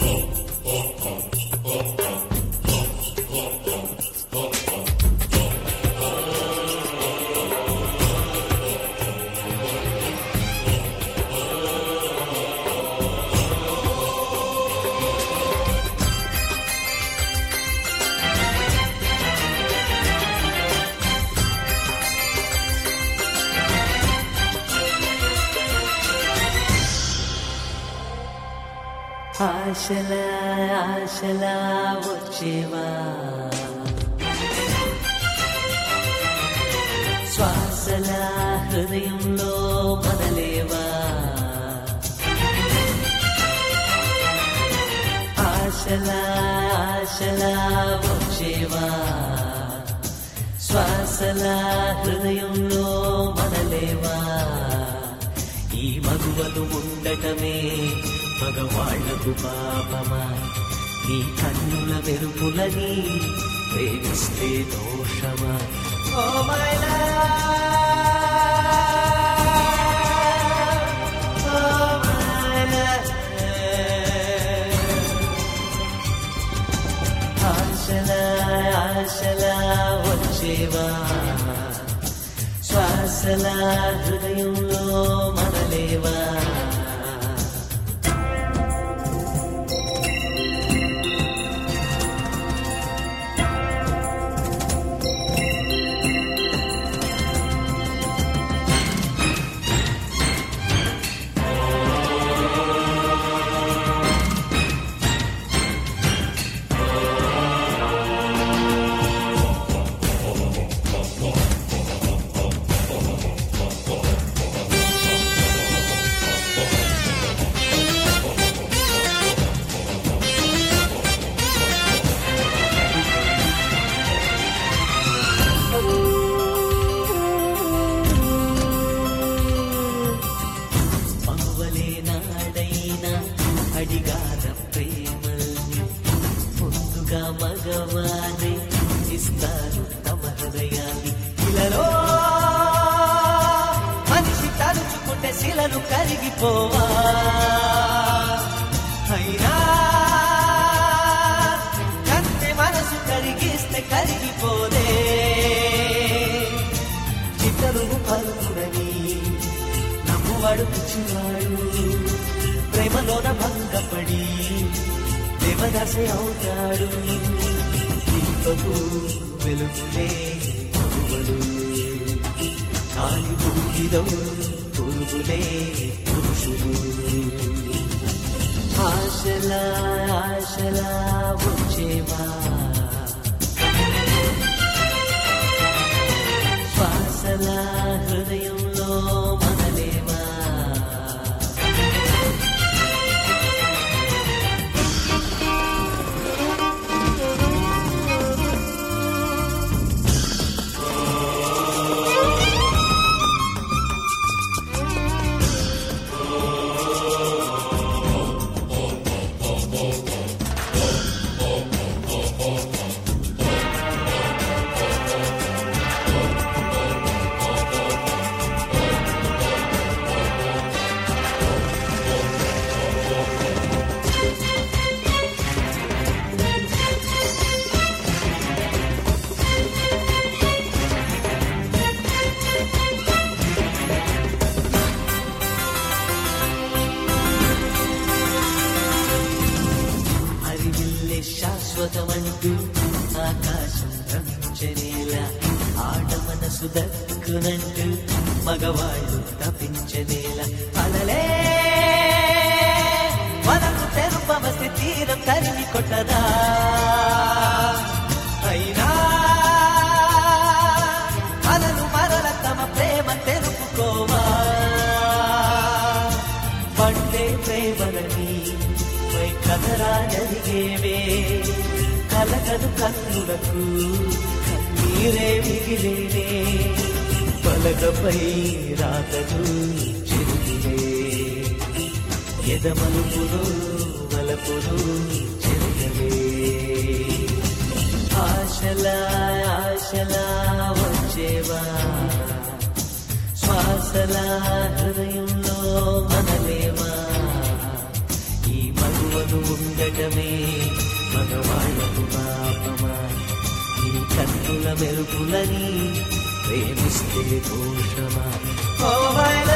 ఆశలా ఆశలా వచ్చేవా శ్వాసల హృదయంలో మొదలేవా ఆశలా ఆశలా వచ్చేవా శ్వాసల హృదయంలో మొదలేవా ఈ మగువలు ఉండటమే మగవాళ్లకు పాపమా నీ కన్నుల వెలుపులని ప్రేమిస్తే దోషమా ఓ మై ఆశల ఆశల వచ్చేవా శ్వాసల హృదయంలో మనలేవా మగువలే నాడైనా అడిగార ప్రేమల్ని ముందుగా మగవారే ఇస్తారు తమ హృదయాన్ని ఇలలో మనిషి తలుచుకుంటే శిలను కరిగిపోవా అయినా కంటే మనసు కరిగిస్తే కరిగిపోదే ఇతరులు పలుకుడని నమ్మువాడు పిచ్చివాడు ప్రేమలోన భంగపడి దేవదాసే అవుతాడు దీపకు వెలుగులే మగువలు కాలి బూడిలో పురుగులే పురుషులు ఆశలా ఆశలా వచ్చేవా శ్వాసల హృదయంలో మనలేవా అరివిల్లే శాశ్వతమంటూ ఆకాశం భ్రమించనేలా ఆడ మనసు దక్కునంటూ మగవాళ్ళు తప్పించనేలా అలలే మనకు తెరుపమస్తే తీరం తరిమి కొట్టదా అయినా అలలు మరల తమ ప్రేమ తెలుపుకోవా పండే ప్రేమలని పై కథరా జరిగేవే కలగదు కన్నులకు కన్నీరే మిగిలేనే పలకపై రాతలు చెరిగిలే ఎదమలుపులు వలపులు చెరగలే ఆశలా ఆశలా వచ్చేవా శ్వాసల హృదయంలో మనలేవా ఈ మగువ పక్కను ఉండటమే మగవాళ్లకు పాపమా నీ కన్నుల మెరుపులని ప్రేమిస్తే దోషమా ఓ మై